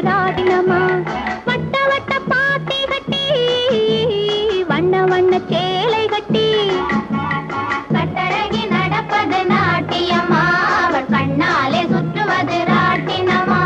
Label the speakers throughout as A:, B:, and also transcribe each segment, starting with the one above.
A: ராட்டினமா வட்ட வட்ட பாத்தி கட்டி வண்ண வண்ண சேலை கட்டி கட்டழகி நடப்பது நாட்டியம்மா அவள் கண்ணாலே சுற்றுவது ராட்டினமா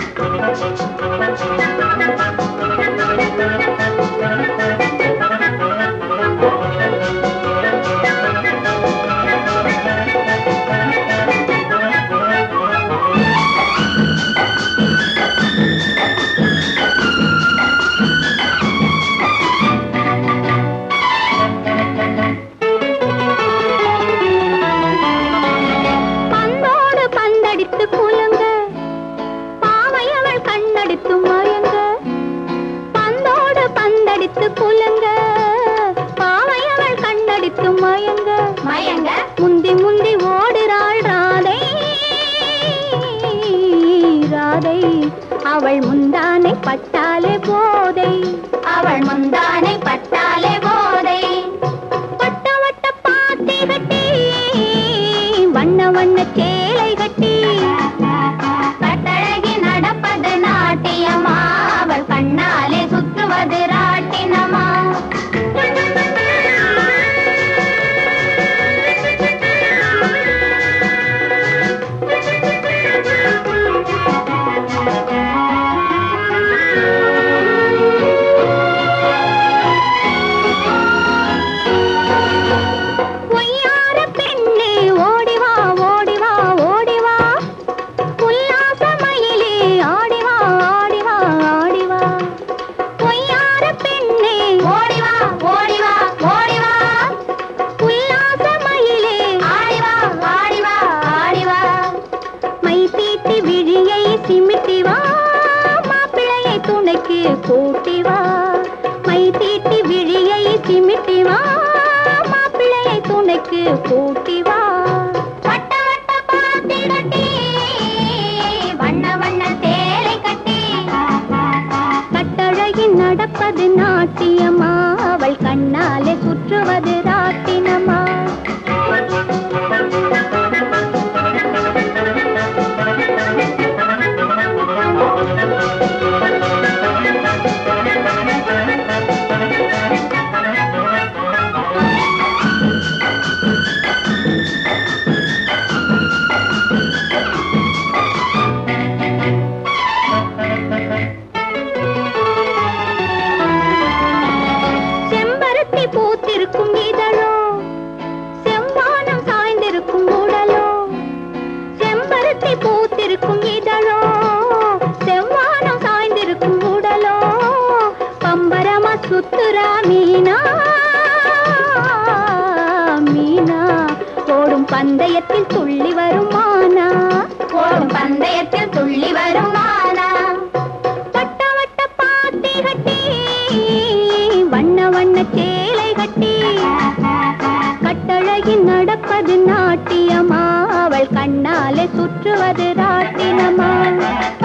A: பந்தோடு பந்தடித்து குலுங்க பாவை அவள் கண்ணடித்து மயங்க பந்தோடு பந்தடித்து குலுங்க பாவை அவள் கண்ணடித்து மயங்க மயங்க முந்தி முந்தி ஓடுறாள் ராதை ராதை அவள் முந்தானை பட்டாலே போதை அவள் முந்தானை பட்டாலே போதை வட்ட வட்ட பாத்தி கட்டி வண்ண வண்ண சேலை கட்டி கட்டழகி நடப்பது நாட்டியமா அவள் கண்ணாலே சுற்றுவது ராட்டினமா பொய்யார பெண்ணே ஓடிவா ஓடிவா ஓடிவா உல்லாச மயிலே ஆடிவா ஆடிவா ஆடிவா பொய்யார பெண்ணே ஓடிவா ஓடிவா ஓடிவா உல்லாச மயிலே ஆடிவா ஆடிவா ஆடிவா மை தீட்டி விழியை சிமிட்டி வா மாப்பிள்ளையை துணைக்கு கூட்டி வா மை தீட்டி விழியை சிமிட்டி வா மாப்பிள்ளையை துணைக்கு கூட்டி வா வட்ட வட்ட பாத்தி கட்டி வண்ண வண்ண சேலை கட்டி கட்டழகி நடப்பது நாட்டியமா அவள் கண்ணாலே சுற்றுவது ராட்டினமா செம்பருத்தி பூத்திருக்கும் இதழோ செவ்வானம் சாய்ந்திருக்கும் உடலோ செம்பருத்தி பூத்திருக்கும் இதழோ செவ்வானம் சாய்ந்திருக்கும் உடலோ பம்பரமா சுத்துரா மீனா மீனா ஓடும் பந்தயத்தில் துள்ளி வரும் மானா ஓடும் பந்தயத்தில் துள்ளி வரும் மானா வட்ட வட்ட பாத்தி கட்டி வண்ண வண்ண சேலை கட்டி கட்டழகி நடப்பது நாட்டியமா அவள் கண்ணாலே சுற்றுவது ராட்டினமா